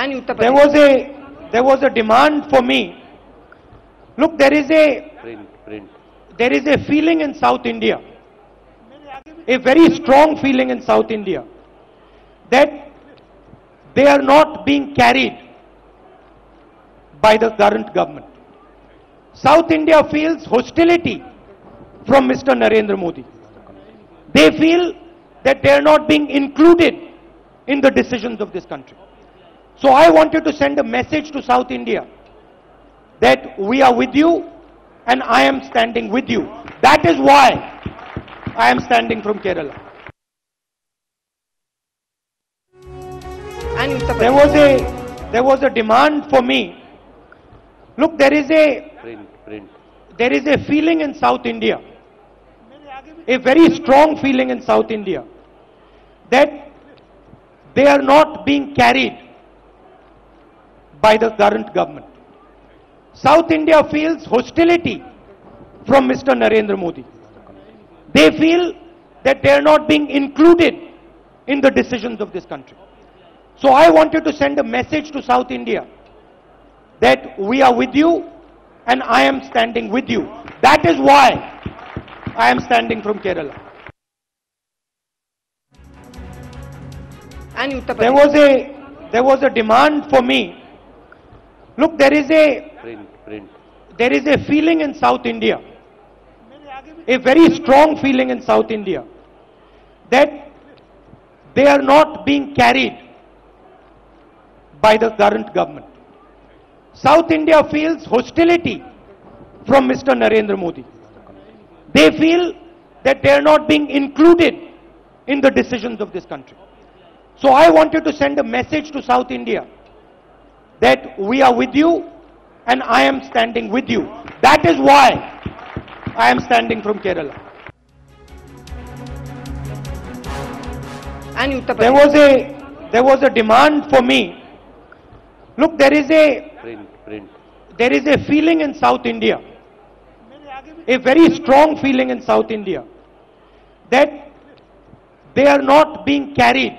आणि उत्तर There Pradesh was a there was a demand for me. Look, there is a print, print. there is a feeling in South India, a very strong feeling in South India, that they are not being carried by the current government. South India feels hostility from Mr. Narendra Modi. They feel that they are not being included in the decisions of this country. So I wanted to send a message to South India that we are with you and I am standing with you. That is why I am standing from Kerala. आणि उत्तर There Pradesh was a there was a demand for me. Look, there is a print, print. there is a feeling in South India, a very strong feeling in South India, that they are not being carried by the current government. South India feels hostility from Mr. Narendra Modi. They feel that they are not being included in the decisions of this country. So I wanted to send a message to South India that we are with you and I am standing with you. That is why I am standing from Kerala. आणि उत्तर There Pradesh was a there was a demand for me. Look, there is a print, print. there is a feeling in South India, a very strong feeling in South India, that they are not being carried by the current government. South India feels hostility from Mr. Narendra Modi. They feel that they are not being included in the decisions of this country. So I wanted to send a message to South India that we are with you and I am standing with you. That is why I am standing from Kerala. आणि उत्तर There Pradesh was a there was a demand for me. Look, there is a Print, print. there is a feeling in South India, a very strong feeling in South India, that they are not being carried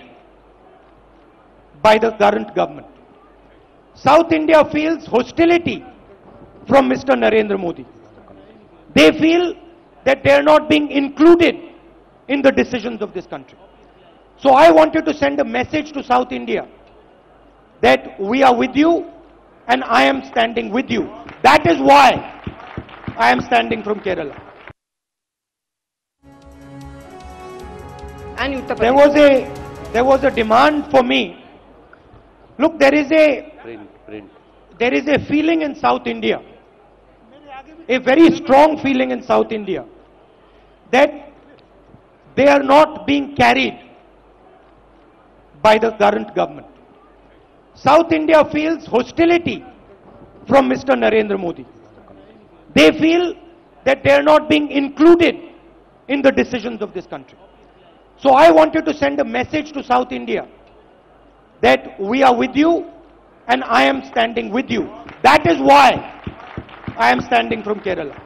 by the current government. South India feels hostility from Mr. Narendra Modi. They feel that they are not being included in the decisions of this country. So I wanted to send a message to South India that we are with you and I am standing with you. That is why I am standing from Kerala. आणि उत्तर There Pradesh was a there was a demand for me. Look, there is a Print, print. there is a feeling in South India, a very strong feeling in South India, that they are not being carried by the current government. South India feels hostility from Mr. Narendra Modi. They feel that they are not being included in the decisions of this country. So I wanted to send a message to South India that we are with you and I am standing with you. That is why I am standing from Kerala.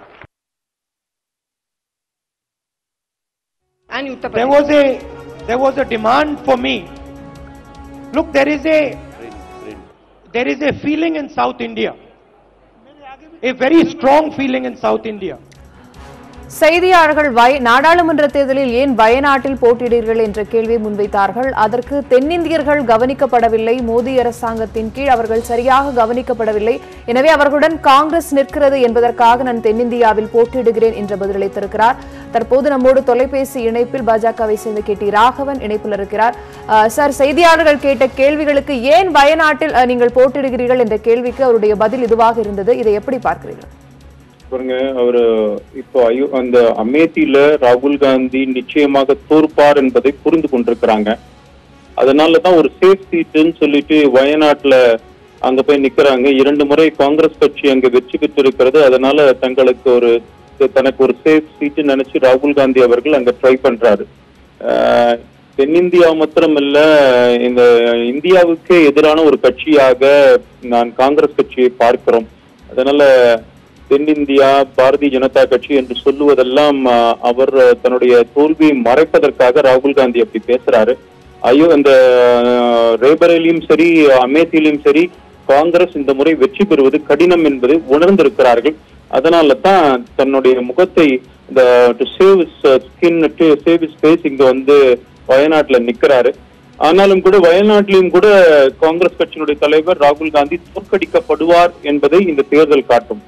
आणि उत्तर There Pradesh was a there was a demand for me. Look, there is a Print, print. there is a feeling in South India, a very strong feeling in South India, செய்தியாளர்கள் வய நாடாளுமன்ற தேர்தலில் ஏன் வயநாட்டில் போட்டியிடுகிறீர்கள் என்ற கேள்வியை முன்வைத்தார்கள் அதற்கு தென்னிந்தியர்கள் கவனிக்கப்படவில்லை மோடி அரசாங்கத்தின் கீழ் அவர்கள் சரியாக கவனிக்கப்படவில்லை எனவே அவர்களுடன் காங்கிரஸ் நிற்கிறது என்பதற்காக நான் தென்னிந்தியாவில் போட்டியிடுகிறேன் என்ற பதிலளித்திருக்கிறார் தற்போது நம்மோடு தொலைபேசி இணைப்பில் பாஜகவை சேர்ந்த கே டி ராகவன் இணைப்பில் இருக்கிறார் அஹ், சார் செய்தியாளர்கள் கேட்ட கேள்விகளுக்கு ஏன் வயநாட்டில் அஹ், நீங்கள் போட்டியிடுகிறீர்கள் என்ற கேள்விக்கு அவருடைய பதில் இதுவாக இருந்தது இதை எப்படி பார்க்கிறீர்கள் பாருங்க அவரு இப்போ அயோ அந்த அமேதியில ராகுல் காந்தி நிச்சயமாக தோற்பார் என்பதை புரிந்து கொண்டிருக்கிறாங்க அதனாலதான் ஒரு சேஃப் சீட்டுன்னு சொல்லிட்டு வயநாட்டுல அங்க போய் நிக்கிறாங்க இரண்டு முறை காங்கிரஸ் கட்சி அங்க வெற்றி பெற்றிருக்கிறது அதனால தங்களுக்கு ஒரு தனக்கு ஒரு சேஃப் சீட்டு நினைச்சு ராகுல் காந்தி அவர்கள் அங்க ட்ரை பண்றாரு ஆஹ் தென்னிந்தியா மாத்திரமல்ல இந்த இந்தியாவுக்கே எதிரான ஒரு கட்சியாக நான் காங்கிரஸ் கட்சியை பார்க்கிறோம் அதனால தென்னிந்தியா பாரதிய ஜனதா கட்சி என்று சொல்லுவதெல்லாம் ஆஹ், அவர் தன்னுடைய தோல்வியை மறைப்பதற்காக ராகுல் காந்தி அப்படி பேசுறாரு ஐயோ இந்த அஹ், ரேபரேலியும் சரி அமேத்தியிலும் சரி காங்கிரஸ் இந்த முறை வெற்றி பெறுவது கடினம் என்பதை உணர்ந்திருக்கிறார்கள் அதனால தான் தன்னுடைய முகத்தை இந்த to save skin to save space இங்க வந்து வயநாட்டுல நிக்கிறாரு ஆனாலும் கூட வயநாட்டிலும் கூட காங்கிரஸ் கட்சியினுடைய தலைவர் ராகுல் காந்தி தோற்கடிக்கப்படுவார் என்பதை இந்த தேர்தல் காட்டும்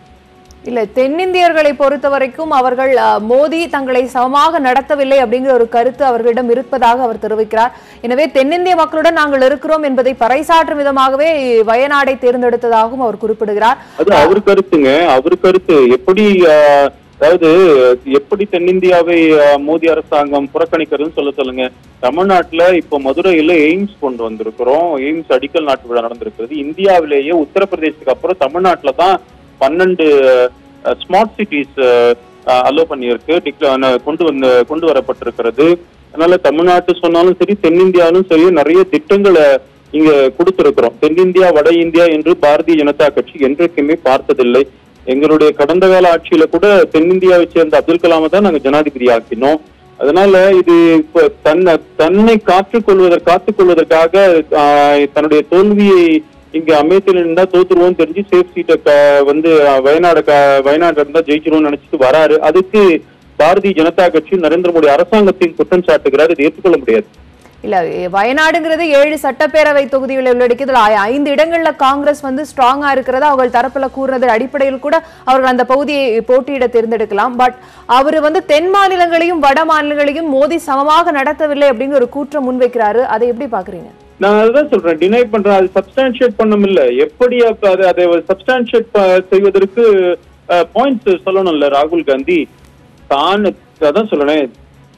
இல்ல தென்னிந்தியர்களை பொறுத்த வரைக்கும் அவர்கள் அஹ், மோடி தங்களை சமமாக நடத்தவில்லை அப்படிங்கிற ஒரு கருத்து அவர்களிடம் இருப்பதாக அவர் தெரிவிக்கிறார் எனவே தென்னிந்திய மக்களுடன் நாங்கள் இருக்கிறோம் என்பதை பறைசாற்றும் விதமாகவே வயநாடை தேர்ந்தெடுத்ததாகவும் அவர் குறிப்பிடுகிறார் அது அவர் கருத்துங்க அவர் கருத்து எப்படி ஆஹ், அதாவது எப்படி தென்னிந்தியாவை ஆஹ், மோடி அரசாங்கம் புறக்கணிக்கிறதுன்னு சொல்ல சொல்லுங்க தமிழ்நாட்டுல இப்ப மதுரையில எய்ம்ஸ் கொண்டு வந்திருக்கிறோம் எய்ம்ஸ் அடிக்கல் நாட்டு விழா நடந்திருக்கிறது இந்தியாவிலேயே உத்தரப்பிரதேசத்துக்கு அப்புறம் தமிழ்நாட்டுல தான் பன்னெண்டு ஸ்மார்ட் சிட்டிஸ் அலோ பண்ணியிருக்கு டிக்ள- கொண்டு வந்து கொண்டு வரப்பட்டிருக்கிறது அதனால தமிழ்நாட்டு சொன்னாலும் சரி தென்னிந்தியாவிலும் சரி நிறைய திட்டங்களை இங்க கொடுத்திருக்கிறோம் தென்னிந்தியா வட இந்தியா என்று பாரதிய ஜனதா கட்சி என்றைக்குமே பார்த்ததில்லை எங்களுடைய கடந்த கால ஆட்சியில கூட தென்னிந்தியாவை சேர்ந்த அப்துல் கலாமை தான் நாங்க ஜனாதிபதி ஆக்கினோம் அதனால இது இப்ப தன்னை தன்னை காற்றுக்கொள்வதற்கு காத்துக் கொள்வதற்காக ஆஹ், தன்னுடைய தோல்வியை இங்க அமேத்தில இருந்தா தோத்துருவோம் தெரிஞ்சு சேஃப் சீட்டை வந்து ஆஹ், வயநாடு க- வயநாடு இருந்தா ஜெயிச்சிருவோம்னு நினைச்சிட்டு வராரு அதுக்கு பாரதிய ஜனதா கட்சி நரேந்திர மோடி அரசாங்கத்தையும் குற்றம் சாட்டுகிறார் இது ஏற்றுக்கொள்ள முடியாது இல்ல எ- வயநாடுங்கிறது ஏழு சட்டப்பேரவை தொகுதிகளை உள்ளடக்கியது ஐ- ஐந்து இடங்கள்ல காங்கிரஸ் வந்து ஸ்ட்ராங்கா இருக்கிறதா அவர்கள் தரப்புல கூறினது அடிப்படையில் கூட அவர்கள் அந்த பகுதியை போட்டியிட தேர்ந்தெடுக்கலாம் பட் அவர் வந்து தென் மாநிலங்களையும் வட மாநிலங்களையும் மோடி சமமாக நடத்தவில்லை அப்படிங்கிற ஒரு கூற்றம் முன்வைக்கிறாரு அதை எப்படி பாக்குறீங்க நான் அதுதான் சொல்றேன் டினை பண்றேன் அது சப்ஸ்டான்ஷியேட் பண்ணணும் இல்ல எப்படி அப்ப அதை அதை சப்ஸ்டான்ஷியேட் செய்வதற்கு பாயிண்ட்ஸ் சொல்லணும்ல ராகுல் காந்தி தான் அதான் சொல்றேன்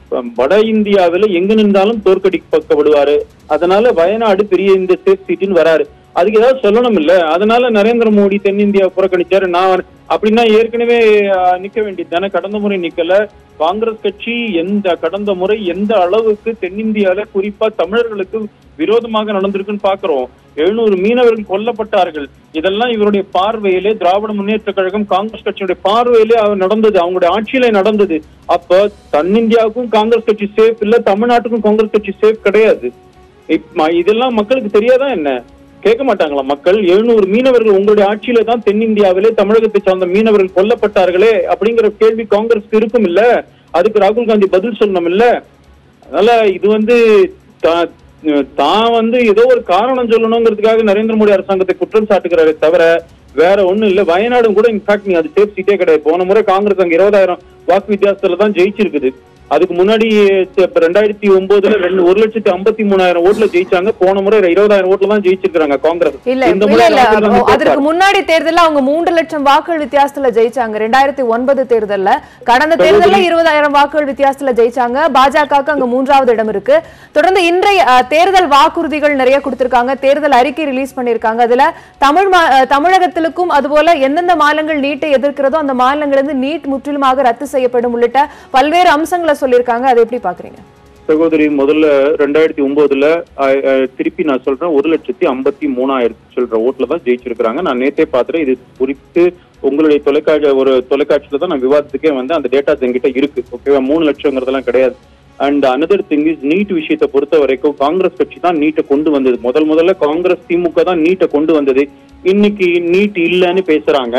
வட இந்தியாவில எங்க நின்றாலும் தோற்கடிக்கப்படுவாரு அதனால வயநாடு பெரிய இந்த சேஃப் சீட்டுன்னு வராரு அதுக்கு ஏதாவது சொல்லணும் இல்ல அதனால நரேந்திர மோடி தென்னிந்தியா புறக்கணிச்சாரு நான் அப்படின்னா ஏற்கனவே அஹ், நிக்க வேண்டியது தானே கடந்த முறை நிக்கல காங்கிரஸ் கட்சி எந்த கடந்த முறை எந்த அளவுக்கு தென்னிந்தியால குறிப்பா தமிழர்களுக்கு விரோதமாக நடந்திருக்குன்னு பாக்குறோம் எழுநூறு மீனவர்கள் கொல்லப்பட்டார்கள் இதெல்லாம் இவருடைய பார்வையிலே திராவிட முன்னேற்ற கழகம் காங்கிரஸ் கட்சியுடைய பார்வையிலே அவர் நடந்தது அவங்களுடைய ஆட்சியிலே நடந்தது அப்ப தென்னிந்தியாவுக்கும் காங்கிரஸ் கட்சி சேஃப் இல்ல தமிழ்நாட்டுக்கும் காங்கிரஸ் கட்சி சேஃப் கிடையாது இப்ப இதெல்லாம் மக்களுக்கு தெரியாதா என்ன கேட்க மாட்டாங்களா மக்கள் எழுநூறு மீனவர்கள் உங்களுடைய ஆட்சியில தான் தென்னிந்தியாவிலே தமிழகத்தை சார்ந்த மீனவர்கள் கொல்லப்பட்டார்களே அப்படிங்கிற கேள்வி காங்கிரஸ்க்கு இருக்கும் இல்ல அதுக்கு ராகுல் காந்தி பதில் சொல்லணும் இல்ல அதனால இது வந்து தா- தான் வந்து ஏதோ ஒரு காரணம் சொல்லணுங்கிறதுக்காக நரேந்திர மோடி அரசாங்கத்தை குற்றம் சாட்டுகிறாரே தவிர வேற ஒண்ணும் இல்ல வயநாடும் கூட இன்ஃபேக்ட் நீங்க அது சேஃப் சீட்டே கிடையாது போன முறை காங்கிரஸ் அங்க இருபதாயிரம் வாக்கு வித்தியாசத்துல தான் ஜெயிச்சிருக்குது அதுக்கு முன்னாடி இப்ப ரெண்டாயிரத்தி ஒன்பதுல ரெண்டு ஒரு லட்சத்தி ஐம்பத்தி மூணாயிரம் ஓட்டுல ஜெயிச்சாங்க போன முறை இருபதாயிரம் ஓட்டுல தான் ஜெயிச்சிருக்காங்க காங்கிரஸ் இல்ல இந்த இல்ல முறை இல்ல ராகுல் காந்தி அதற்கு தோத்தார். முன்னாடி தேர்தல்ல அவங்க மூன்று லட்சம் வாக்குகள் வித்தியாசத்துல ஜெயிச்சாங்க ரெண்டாயிரத்தி ஒன்பது தேர்தல்ல கடந்த தேர்தல்ல இருபதாயிரம் வாக்குகள் வித்தியாசத்துல ஜெயிச்சாங்க பாஜகவுக்கு அங்க மூன்றாவது இடம் இருக்கு தொடர்ந்து இன்றைய அஹ், தேர்தல் வாக்குறுதிகள் நிறைய கொடுத்திருக்காங்க தேர்தல் அறிக்கை ரிலீஸ் பண்ணிருக்காங்க அதுல தமிழ் மா- அஹ், தமிழகத்திலுக்கும் அதுபோல எந்தெந்த மாநிலங்கள் நீட்டை எதிர்க்கிறதோ அந்த மாநிலங்களிலிருந்து நீட் முற்றிலுமாக ரத்து செய்யப்படும் உள்ளிட்ட பல்வேறு அம்சங்களை சொல்லியிருக்காங்க அதை எப்படி பாக்குறீங்க சகோதரி முதல்ல ரெண்டாயிரத்தி ஒன்பதுல அஹ், அஹ், திருப்பி நான் சொல்றேன் ஒரு லட்சத்தி ஐம்பத்தி மூணாயிரத்தி சொல்ற ஓட்டுல தான் ஜெயிச்சிருக்காங்க நான் நேத்தே பாத்துறேன் இது குறித்து உங்களுடைய தொலைக்காட்சி ஒரு தொலைக்காட்சியில தான் நான் விவாதத்துக்கே வந்து அந்த டேட்டாஸ் என்கிட்ட இருக்கு ஓகேவா மூணு லட்சங்கிறதெல்லாம் கிடையாது and another thing is NEET விஷயத்தை பொறுத்த வரைக்கும் காங்கிரஸ் கட்சி தான் நீட்டை கொண்டு வந்தது முதல் முதல்ல காங்கிரஸ் திமுக தான் நீட்டை கொண்டு வந்தது இன்னைக்கு நீட் இல்லைன்னு பேசுறாங்க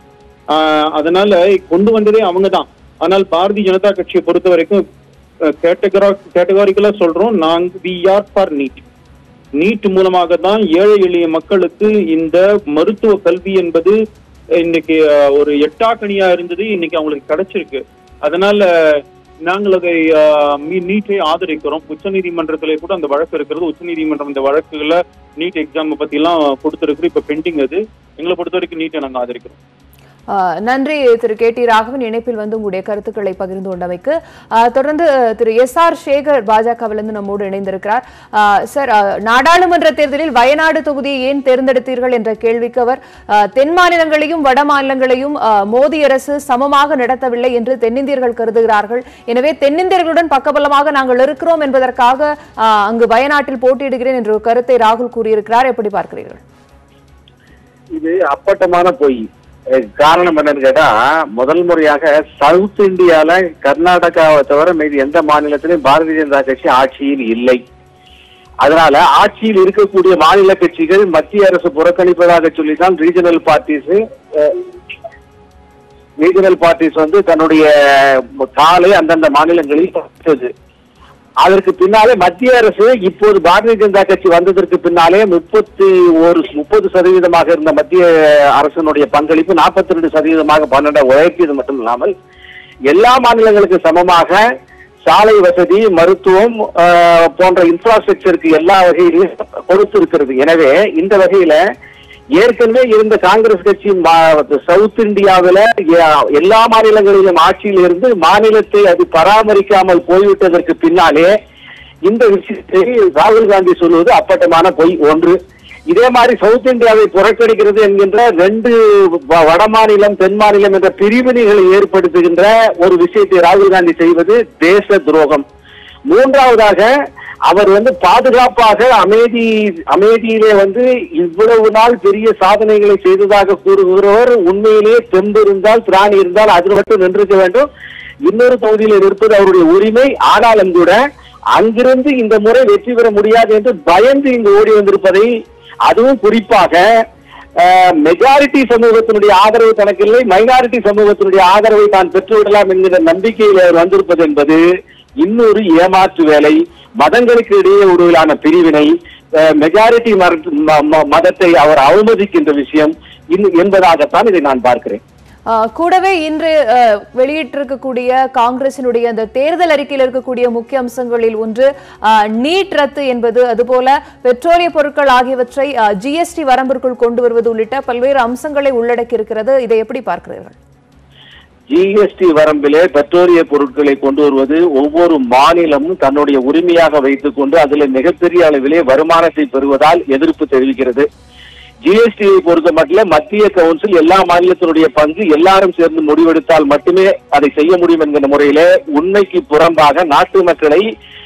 ஆஹ் அதனால கொண்டு வந்ததே அவங்க தான் ஆனால் பாரதிய ஜனதா கட்சியை பொறுத்த வரைக்கும் கேட்டகரா கேட்டகாரிக்கலா சொல்றோம் நாங்க we are for NEET NEET மூலமாக தான் ஏழை எளிய மக்களுக்கு இந்த மருத்துவ கல்வி என்பது இன்னைக்கு ஆஹ், ஒரு எட்டாக்கணியா இருந்தது இன்னைக்கு அவங்களுக்கு கிடைச்சிருக்கு அதனால நாங்கள் அதை ஆஹ், மீ- நீட்டை ஆதரிக்கிறோம் உச்சநீதிமன்றத்திலே கூட அந்த வழக்கு இருக்கிறது உச்சநீதிமன்றம் இந்த வழக்குல நீட் எக்ஸாம் பத்தி எல்லாம் கொடுத்திருக்கு இப்ப பெண்டிங் அது எங்களை பொறுத்த வரைக்கும் நீட்டை நாங்க ஆதரிக்கிறோம் ஆஹ் நன்றி திரு கே டி ராகவன் இணைப்பில் வந்து உங்களுடைய கருத்துக்களை பகிர்ந்து கொண்டமைக்கு ஆஹ் தொடர்ந்து திரு எஸ் ஆர் சேகர் பாஜகவிலிருந்து நம்மோடு இணைந்திருக்கிறார் ஆஹ் சார் ஆஹ் நாடாளுமன்ற தேர்தலில் வயநாடு தொகுதியை ஏன் தேர்ந்தெடுத்தீர்கள் என்ற கேள்விக்கு அவர் ஆஹ் தென் மாநிலங்களையும் வட மாநிலங்களையும் ஆஹ் மோடி அரசு சமமாக நடத்தவில்லை என்று தென்னிந்தியர்கள் கருதுகிறார்கள் எனவே தென்னிந்தியர்களுடன் பக்கபலமாக நாங்கள் இருக்கிறோம் என்பதற்காக ஆஹ் அங்கு வயநாட்டில் போட்டியிடுகிறேன் என்ற ஒரு கருத்தை ராகுல் கூறியிருக்கிறார் எப்படி பார்க்கிறீர்கள் இது அப்பட்டமான பொய் அஹ் காரணம் என்னன்னு கேட்டா முதல் முறையாக சவுத் இந்தியால கர்நாடகாவை தவிர மீதி எந்த மாநிலத்திலும் பாரதிய ஜனதா கட்சி ஆட்சியில் இல்லை அதனால ஆட்சியில் இருக்கக்கூடிய மாநில கட்சிகள் மத்திய அரசு புறக்கணிப்பதாக சொல்லிதான் ரீஜனல் பார்ட்டிஸ் ரீஜனல் பார்ட்டிஸ் வந்து தன்னுடைய காலை அந்தந்த மாநிலங்களில் பதித்தது அதற்கு பின்னாலே மத்திய அரசு இப்போது பாரதிய ஜனதா கட்சி வந்ததற்கு பின்னாலே முப்பத்தி ஒரு முப்பது சதவீதமாக இருந்த மத்திய அரசினுடைய பங்களிப்பு நாற்பத்தி ரெண்டு சதவீதமாக பன்னெண்டை உயர்த்தியது மட்டும் இல்லாமல் எல்லா மாநிலங்களுக்கு சமமாக சாலை வசதி மருத்துவம் ஆஹ், போன்ற இன்ஃப்ராஸ்ட்ரக்சருக்கு எல்லா வகையிலும் கொடுத்திருக்கிறது எனவே இந்த வகையில ஏற்கனவே இருந்த காங்கிரஸ் கட்சி மா- சவுத் இந்தியாவில எ- எல்லா மாநிலங்களிலும் ஆட்சியில் இருந்து மாநிலத்தை அது பராமரிக்காமல் போய்விட்டதற்கு பின்னாலே இந்த விஷயத்தை ராகுல் காந்தி சொல்வது அப்பட்டமான பொய் ஒன்று இதே மாதிரி சவுத் இந்தியாவை புறக்கணிக்கிறது என்கின்ற ரெண்டு வ- வட மாநிலம் தென் மாநிலம் என்ற பிரிவினைகளை ஏற்படுத்துகின்ற ஒரு விஷயத்தை ராகுல் காந்தி செய்வது தேச துரோகம் மூன்றாவதாக அவர் வந்து பாதுகாப்பாக அமைதி அமைதியிலே வந்து இவ்வளவு நாள் பெரிய சாதனைகளை செய்ததாக கூறுகிறவர் உண்மையிலேயே தெம்பு இருந்தால் திராணி இருந்தால் அதில் மட்டும் நின்றிருக்க வேண்டும் இன்னொரு தொகுதியில் நிற்பது அவருடைய உரிமை ஆனாலும் கூட அங்கிருந்து இந்த முறை வெற்றி பெற முடியாது என்று பயந்து இங்கு ஓடி வந்திருப்பதை அதுவும் குறிப்பாக மெஜாரிட்டி சமூகத்தினுடைய ஆதரவு தனக்கில்லை மைனாரிட்டி சமூகத்தினுடைய ஆதரவை தான் பெற்றுவிடலாம் என்கிற நம்பிக்கையில் அவர் வந்திருப்பது என்பது இன்னொரு ஏமாற்று வேலை மதங்களுக்கு இடையே உருவிலான பிரிவினை மெஜாரிட்டி மதத்தை அவர் அவமதிக்கின்ற விஷயம் இன்- என்பதாகத்தான் இதை நான் பார்க்கிறேன் ஆஹ் கூடவே இன்று ஆஹ், வெளியிட்டிருக்கக்கூடிய காங்கிரசினுடைய அந்த தேர்தல் அறிக்கையில் இருக்கக்கூடிய முக்கிய அம்சங்களில் ஒன்று ஆஹ், நீட் ரத்து என்பது அதுபோல பெட்ரோலிய பொருட்கள் ஆகியவற்றை ஜிஎஸ்டி வரம்பிற்குள் கொண்டு வருவது உள்ளிட்ட பல்வேறு அம்சங்களை உள்ளடக்கி இருக்கிறது இதை எப்படி பார்க்கிறீர்கள் ஜிஎஸ்டி வரம்பிலே பெட்ரோலிய பொருட்களை கொண்டு வருவது ஒவ்வொரு மாநிலமும் தன்னுடைய உரிமையாக வைத்துக் கொண்டு அதில் மிகப்பெரிய அளவிலே வருமானத்தை பெறுவதால் எதிர்ப்பு தெரிவிக்கிறது ஜிஎஸ்டியை பொறுத்த மட்டும் மத்திய கவுன்சில் எல்லா மாநிலத்தினுடைய பங்கு எல்லாரும் சேர்ந்து முடிவெடுத்தால் மட்டுமே அதை செய்ய முடியும் என்கிற முறையிலே உண்மைக்கு புறம்பாக நாட்டு மக்களை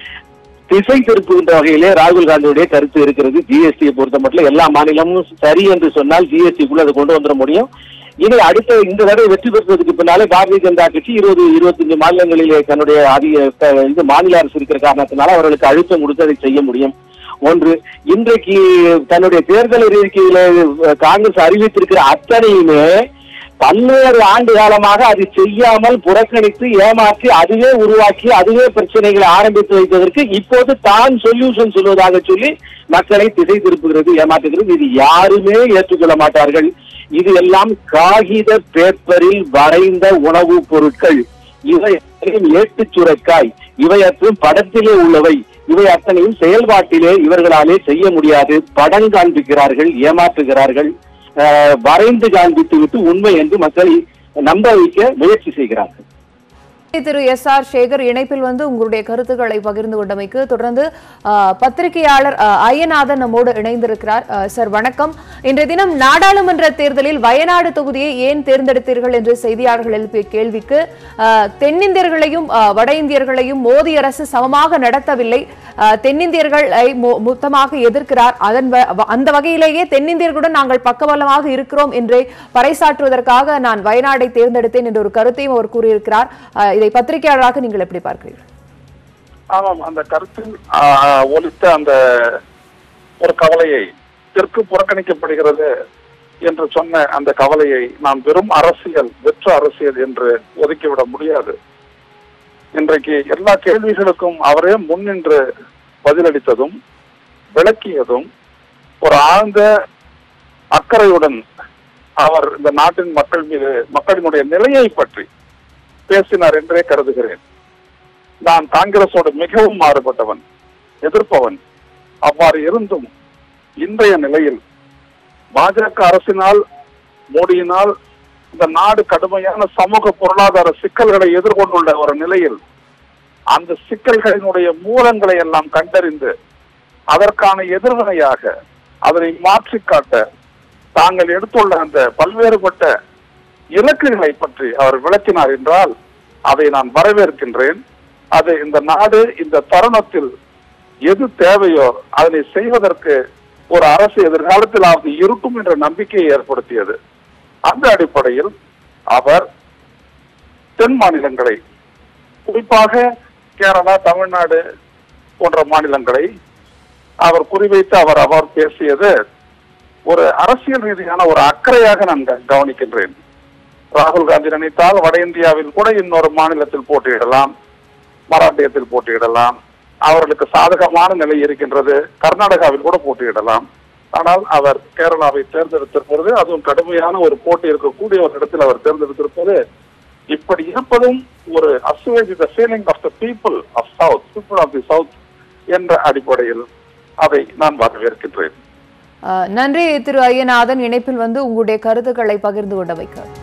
திசை திருப்புகின்ற வகையிலே ராகுல் காந்தியுடைய கருத்து இருக்கிறது ஜிஎஸ்டியை பொறுத்த மட்டும் எல்லா மாநிலமும் சரி என்று சொன்னால் ஜிஎஸ்டிக்குள்ள அதை கொண்டு வந்துட முடியும் இனி அடுத்த இந்த தடவை வெற்றி பெற்றதுக்கு பின்னாலே பாரதிய ஜனதா கட்சி இருபது இருபத்தஞ்சு மாநிலங்களிலே தன்னுடைய அதிக த- இது மாநில அரசு இருக்கிற காரணத்தினால அவர்களுக்கு அழுத்தம் கொடுத்து அதை செய்ய முடியும் ஒன்று இன்றைக்கு தன்னுடைய தேர்தல் அறிக்கையில அஹ், காங்கிரஸ் அறிவித்திருக்கிற அத்தனையுமே பல்வேறு ஆண்டு காலமாக அது செய்யாமல் புறக்கணித்து ஏமாற்றி அதுவே உருவாக்கி அதுவே பிரச்சனைகளை ஆரம்பித்து வைத்ததற்கு இப்போது தான் சொல்யூஷன் சொல்வதாக சொல்லி மக்களை திசை திருப்புகிறது ஏமாற்றுகிறது இது யாருமே ஏற்றுக்கொள்ள மாட்டார்கள் இது எல்லாம் காகித பேப்பரில் வரைந்த உணவுப் பொருட்கள் இவை அத்தனையும் ஏட்டுச் சுரைக்காய் இவை அத்தனையும் படத்திலே உள்ளவை இவை அத்தனையும் செயல்பாட்டிலே இவர்களாலே செய்ய முடியாது படம் காண்பிக்கிறார்கள் ஏமாற்றுகிறார்கள் அஹ், வரைந்து காண்பித்து விட்டு உண்மை என்று மக்களை நம்ப வைக்க முயற்சி செய்கிறார்கள் திரு எஸ் ஆர் சேகர் இணைப்பில் வந்து உங்களுடைய கருத்துக்களை பகிர்ந்து கொண்டமைக்கு தொடர்ந்து ஆஹ், பத்திரிகையாளர் ஆஹ், ஐயநாதன் நம்மோடு இணைந்திருக்கிறார் ஆஹ், சார் வணக்கம் இன்றைய தினம் நாடாளுமன்ற தேர்தலில் வயநாடு தொகுதியை ஏன் தேர்ந்தெடுத்தீர்கள் என்று செய்தியாளர்கள் எழுப்பிய கேள்விக்கு ஆஹ், தென்னிந்தியர்களையும் ஆஹ், வட இந்தியர்களையும் மோடி அரசு சமமாக நடத்தவில்லை ஆஹ், தென்னிந்தியர்களை மொ- மொத்தமாக எதிர்க்கிறார் அதன் வ- வ- அந்த வகையிலேயே தென்னிந்தியர்களுடன் நாங்கள் பக்கபலமாக இருக்கிறோம் என்றே பறைசாற்றுவதற்காக நான் வயநாடை தேர்ந்தெடுத்தேன் என்ற ஒரு கருத்தையும் அவர் கூறியிருக்கிறார் ஆஹ், இதை பத்திரிகையாளராக நீங்கள் எப்படி பார்க்கிறீர்கள் ஆமாம் அந்த கருத்தில் ஆஹ், ஒலித்த அந்த ஒரு கவலையை தெற்கு புறக்கணிக்கப்படுகிறது என்று சொன்ன அந்த கவலையை நாம் வெறும் அரசியல் வெற்று அரசியல் என்று ஒதுக்கிவிட முடியாது இன்றைக்கு எல்லா கேள்விகளுக்கும் அவரே முன்னின்று பதிலளித்ததும் விளக்கியதும் ஒரு ஆழ்ந்த அக்கறையுடன் அவர் இந்த நாட்டின் மக்கள் மீது மக்களினுடைய நிலையை பற்றி பேசினார் என்றே கருதுகிறேன் நான் காங்கிரஸோடு மிகவும் மாறுபட்டவன் எதிர்ப்பவன் அவ்வாறு இருந்தும் இன்றைய நிலையில் பாஜக அரசினால் மோடியினால் இந்த நாடு கடுமையான சமூக பொருளாதார சிக்கல்களை எதிர்கொண்டுள்ள ஒரு நிலையில் அந்த சிக்கல்களினுடைய மூலங்களை எல்லாம் கண்டறிந்து அதற்கான எதிர்வினையாக அதனை மாற்றி காட்ட தாங்கள் எடுத்துள்ள அந்த பல்வேறுபட்ட இலக்குகளை பற்றி அவர் விளக்கினார் என்றால் அதை நான் வரவேற்கின்றேன் அது இந்த நாடு இந்த தருணத்தில் எது தேவையோ அதனை செய்வதற்கு ஒரு அரசு எதிர்காலத்திலாவது இருக்கும் என்ற நம்பிக்கையை ஏற்படுத்தியது அந்த அடிப்படையில் அவர் தென் மாநிலங்களை குறிப்பாக கேரளா தமிழ்நாடு போன்ற மாநிலங்களை அவர் குறிவைத்து அவர் அவர் பேசியது ஒரு அரசியல் ரீதியான ஒரு அக்கறையாக நான் க- கவனிக்கின்றேன் ராகுல் காந்தி நினைத்தால் வட இந்தியாவில் கூட இன்னொரு மாநிலத்தில் போட்டியிடலாம் மராட்டியத்தில் போட்டியிடலாம் அவர்களுக்கு சாதகமான நிலை இருக்கின்றது கர்நாடகாவில் கூட போட்டியிடலாம் ஆனால் அவர் கேரளாவை தேர்ந்தெடுத்திருப்பது அதுவும் கடுமையான ஒரு போட்டி இருக்கக்கூடிய ஒரு இடத்தில் அவர் தேர்ந்தெடுத்திருப்பது இப்படி இருப்பதும் ஒரு assuage the feeling of the people of south people of the south என்ற அடிப்படையில் அதை நான் வரவேற்கின்றேன் அஹ், நன்றி திரு ஐயநாதன் இணைப்பில் வந்து உங்களுடைய கருத்துக்களை பகிர்ந்து கொண்டமைக்கு